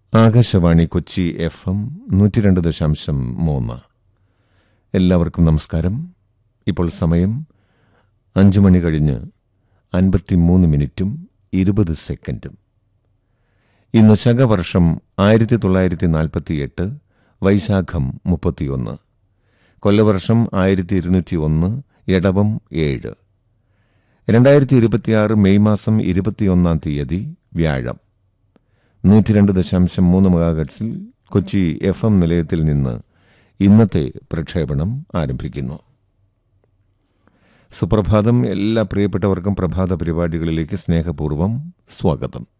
Akashvani Kochi F M നൂറ്റി രണ്ട് ദശാംശം മൂന്ന് എല്ലാവർക്കും നമസ്കാരം ഇപ്പോൾ സമയം അഞ്ച് മണി കഴിഞ്ഞ് അൻപത്തിമൂന്ന് മിനിറ്റും ഇരുപത് സെക്കൻഡും ഇന്ന് ശകവർഷം ആയിരത്തി തൊള്ളായിരത്തി നാൽപ്പത്തിയെട്ട് വൈശാഖം മുപ്പത്തിയൊന്ന് കൊല്ലവർഷം ആയിരത്തി ഇരുന്നൂറ്റി ഒന്ന് ഇടവം ഏഴ് രണ്ടായിരത്തി ഇരുപത്തിയാറ് മെയ് മാസം ഇരുപത്തിയൊന്നാം തീയതി വ്യാഴം നൂറ്റിരണ്ട് ദശാംശം മൂന്ന് മെഗാഹെർട്സിൽ കൊച്ചി എഫ് എം നിലയത്തിൽ നിന്ന് ഇന്നത്തെ പ്രക്ഷേപണം ആരംഭിക്കുന്നു സുപ്രഭാതം എല്ലാ പ്രിയപ്പെട്ടവർക്കും പ്രഭാത പരിപാടികളിലേക്ക് സ്നേഹപൂർവ്വം സ്വാഗതം